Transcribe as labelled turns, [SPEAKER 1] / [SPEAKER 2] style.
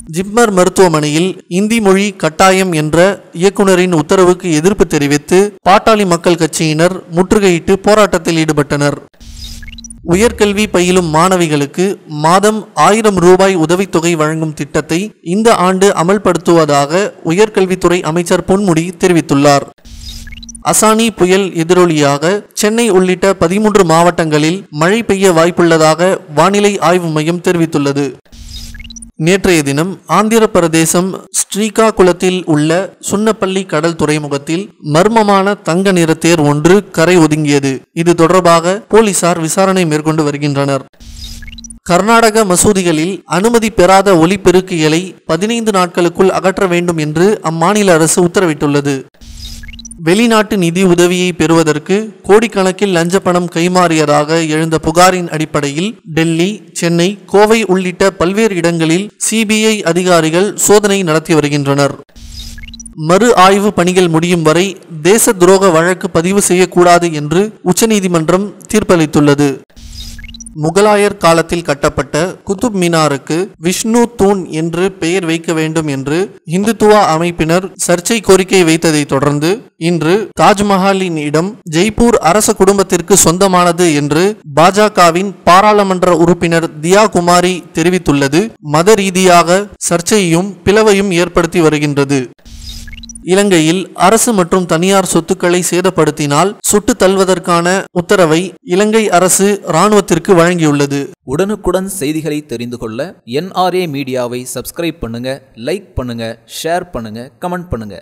[SPEAKER 1] ஜிப்மர் மருத்துவமனையில் இந்தி மொழி கட்டாயம் என்ற இயக்குனரின் உத்தரவுக்கு எதிர்ப்பு தெரிவித்து பாட்டாளி மக்கள் கட்சியினர் முற்றுகையிட்டு போராட்டத்தில் ஈடுபட்டனர் உயர்கல்வி பயிலும் மாணவிகளுக்கு மாதம் ஆயிரம் ரூபாய் உதவித்தொகை வழங்கும் திட்டத்தை இந்த ஆண்டு அமல்படுத்துவதாக உயர்கல்வித்துறை அமைச்சர் பொன்முடி தெரிவித்துள்ளார் அசானி புயல் எதிரொலியாக சென்னை உள்ளிட்ட பதிமூன்று மாவட்டங்களில் மழை பெய்ய வாய்ப்புள்ளதாக வானிலை ஆய்வு மையம் தெரிவித்துள்ளது நேற்றைய தினம் ஆந்திர பிரதேசம் ஸ்ரீகாகுளத்தில் உள்ள சுன்னப்பள்ளி கடல் துறைமுகத்தில் மர்மமான தங்க நிற தேர் ஒன்று கரை ஒதுங்கியது இது தொடர்பாக போலீசார் விசாரணை மேற்கொண்டு வருகின்றனர் கர்நாடக மசூதிகளில் அனுமதி பெறாத ஒலிபெருக்கிகளை பதினைந்து நாட்களுக்குள் அகற்ற வேண்டும் என்று அம்மாநில அரசு உத்தரவிட்டுள்ளது வெளிநாட்டு நிதி உதவியை பெறுவதற்கு கோடிக்கணக்கில் லஞ்ச பணம் கைமாறியதாக எழுந்த புகாரின் அடிப்படையில் டெல்லி சென்னை கோவை உள்ளிட்ட பல்வேறு இடங்களில் சிபிஐ அதிகாரிகள் சோதனை நடத்தி வருகின்றனர் மறு ஆய்வு பணிகள் முடியும் வரை தேச துரோக வழக்கு பதிவு செய்யக்கூடாது என்று உச்சநீதிமன்றம் தீர்ப்பளித்துள்ளது முகலாயர் காலத்தில் கட்டப்பட்ட குதுப் மினாருக்கு விஷ்ணு தூண் என்று பெயர் வைக்க வேண்டும் என்று இந்துத்துவா அமைப்பினர் சர்ச்சை கோரிக்கை வைத்ததை தொடர்ந்து இன்று தாஜ்மஹாலின் இடம் ஜெய்ப்பூர் அரச குடும்பத்திற்கு சொந்தமானது என்று பாஜகவின் பாராளுமன்ற உறுப்பினர் தியா குமாரி தெரிவித்துள்ளது மத ரீதியாக சர்ச்சையும் பிளவையும் ஏற்படுத்தி வருகின்றது இலங்கையில் அரசு மற்றும் தனியார் சொத்துக்களை சேதப்படுத்தினால் சுட்டு தள்ளுவதற்கான உத்தரவை இலங்கை அரசு இராணுவத்திற்கு வழங்கியுள்ளது
[SPEAKER 2] உடனுக்குடன் செய்திகளை தெரிந்து கொள்ள என்ஆர்ஏ மீடியாவை சப்ஸ்கிரைப் பண்ணுங்க லைக் பண்ணுங்க ஷேர் பண்ணுங்க கமெண்ட் பண்ணுங்க